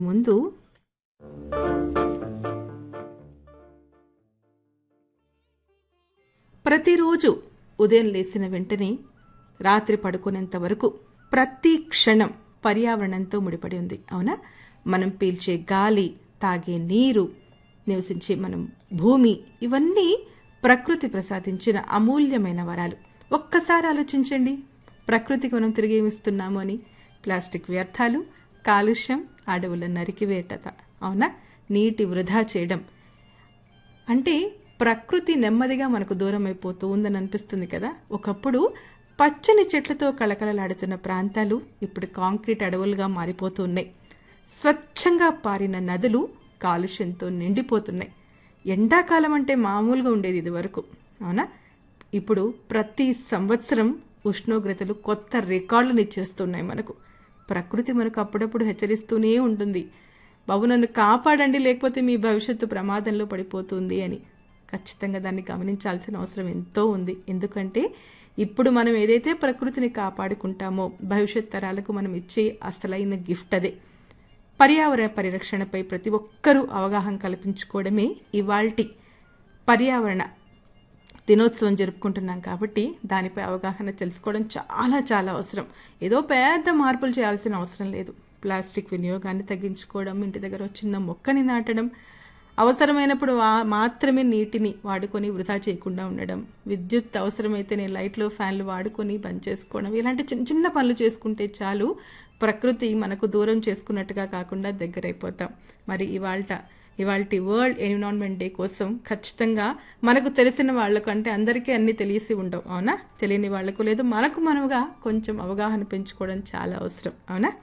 ముందు ప్రతిరోజు ఉదయం లేచిన వెంటనే రాత్రి పడుకునేంత వరకు ప్రతి క్షణం పర్యావరణంతో ముడిపడి ఉంది అవునా మనం పీల్చే గాలి తాగే నీరు నివసించే మనం భూమి ఇవన్నీ ప్రకృతి ప్రసాదించిన అమూల్యమైన వరాలు ఒక్కసారి ఆలోచించండి ప్రకృతికి మనం తిరిగి ఏమిస్తున్నాము అని ప్లాస్టిక్ వ్యర్థాలు కాలుష్యం అడవుల నరికివేటత అవునా నీటి వృధా చేయడం అంటే ప్రకృతి నెమ్మదిగా మనకు దూరం అయిపోతూ ఉందని అనిపిస్తుంది కదా ఒకప్పుడు పచ్చని చెట్లతో కళకళలాడుతున్న ప్రాంతాలు ఇప్పుడు కాంక్రీట్ అడవులుగా మారిపోతూ ఉన్నాయి స్వచ్ఛంగా పారిన నదులు కాలుష్యంతో నిండిపోతున్నాయి ఎండాకాలం అంటే మామూలుగా ఉండేది ఇది వరకు అవునా ఇప్పుడు ప్రతి సంవత్సరం ఉష్ణోగ్రతలు కొత్త రికార్డులను ఇచ్చేస్తున్నాయి మనకు ప్రకృతి మనకు అప్పుడప్పుడు హెచ్చరిస్తూనే ఉంటుంది బాబు నన్ను కాపాడండి లేకపోతే మీ భవిష్యత్తు ప్రమాదంలో పడిపోతుంది అని ఖచ్చితంగా దాన్ని గమనించాల్సిన అవసరం ఎంతో ఉంది ఎందుకంటే ఇప్పుడు మనం ఏదైతే ప్రకృతిని కాపాడుకుంటామో భవిష్యత్ తరాలకు మనం ఇచ్చే అసలైన గిఫ్ట్ అదే పర్యావరణ పరిరక్షణపై ప్రతి ఒక్కరూ అవగాహన కల్పించుకోవడమే ఇవాల్టి పర్యావరణ దినోత్సవం జరుపుకుంటున్నాం కాబట్టి దానిపై అవగాహన తెలుసుకోవడం చాలా చాలా అవసరం ఏదో పెద్ద మార్పులు చేయాల్సిన అవసరం లేదు ప్లాస్టిక్ వినియోగాన్ని తగ్గించుకోవడం ఇంటి దగ్గర ఒక చిన్న మొక్కని నాటడం అవసరమైనప్పుడు మాత్రమే నీటిని వాడుకొని వృధా చేయకుండా ఉండడం విద్యుత్ అవసరమైతేనే లైట్లు ఫ్యాన్లు వాడుకొని బంద్ చేసుకోవడం ఇలాంటి చిన్న చిన్న పనులు చేసుకుంటే చాలు ప్రకృతి మనకు దూరం చేసుకున్నట్టుగా కాకుండా దగ్గరైపోతాం మరి ఇవాళ ఇవాళ వరల్డ్ ఎన్విరాన్మెంట్ డే కోసం ఖచ్చితంగా మనకు తెలిసిన వాళ్ళకంటే అందరికీ అన్నీ తెలిసి ఉండవు అవునా తెలియని వాళ్లకు లేదు మనకు మనముగా కొంచెం అవగాహన పెంచుకోవడం చాలా అవసరం అవునా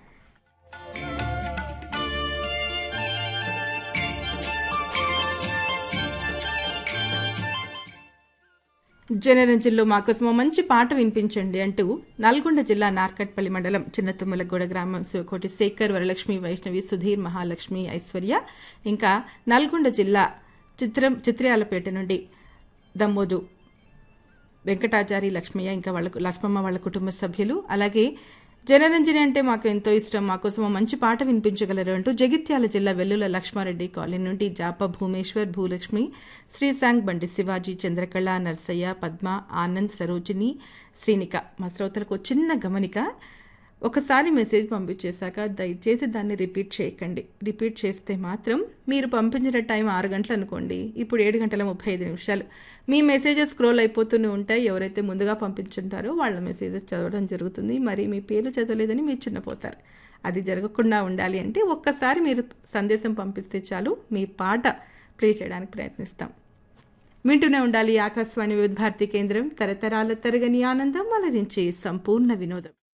జనరంజన్లో మాకోసం మంచి పాట వినిపించండి అంటూ నల్గొండ జిల్లా నార్కట్పల్లి మండలం చిన్నతుమ్మలగూడ గ్రామం శివకోటి శేఖర్ వరలక్ష్మి వైష్ణవి సుధీర్ మహాలక్ష్మి ఐశ్వర్య ఇంకా నల్గొండ జిల్లా చిత్రం చిత్రయాలపేట నుండి దమ్మోదు వెంకటాచారి లక్ష్మయ్య ఇంకా వాళ్ళ లక్ష్మమ్మ వాళ్ళ కుటుంబ సభ్యులు అలాగే జనరంజని అంటే మాకు ఎంతో ఇష్టం మాకోసం మంచి పాట వినిపించగలరు అంటూ జగిత్యాల జిల్లా వెల్లుల లక్ష్మారెడ్డి కాలనీ నుండి జాప భూమేశ్వర్ భూలక్ష్మి శ్రీశాంగ్ బండి శివాజీ చంద్రకళ నర్సయ్య పద్మ ఆనంద్ సరోజిని శ్రీనిక మా శ్రోతలకు చిన్న గమనిక ఒకసారి మెసేజ్ పంపించేశాక దయచేసి దాన్ని రిపీట్ చేయకండి రిపీట్ చేస్తే మాత్రం మీరు పంపించిన టైం ఆరు గంటలు అనుకోండి ఇప్పుడు ఏడు గంటల ముప్పై ఐదు నిమిషాలు మీ మెసేజెస్ స్క్రోల్ అయిపోతూనే ఉంటాయి ఎవరైతే ముందుగా పంపించుంటారో వాళ్ళ మెసేజెస్ చదవడం జరుగుతుంది మరి మీ పేర్లు చదవలేదని మీరు చిన్నపోతారు అది జరగకుండా ఉండాలి అంటే ఒక్కసారి మీరు సందేశం పంపిస్తే చాలు మీ పాట ప్లే చేయడానికి ప్రయత్నిస్తాం వింటూనే ఉండాలి ఆకాశవాణి వివిధ భారతి కేంద్రం తరతరాల తరగని ఆనందం అలరించి సంపూర్ణ వినోదం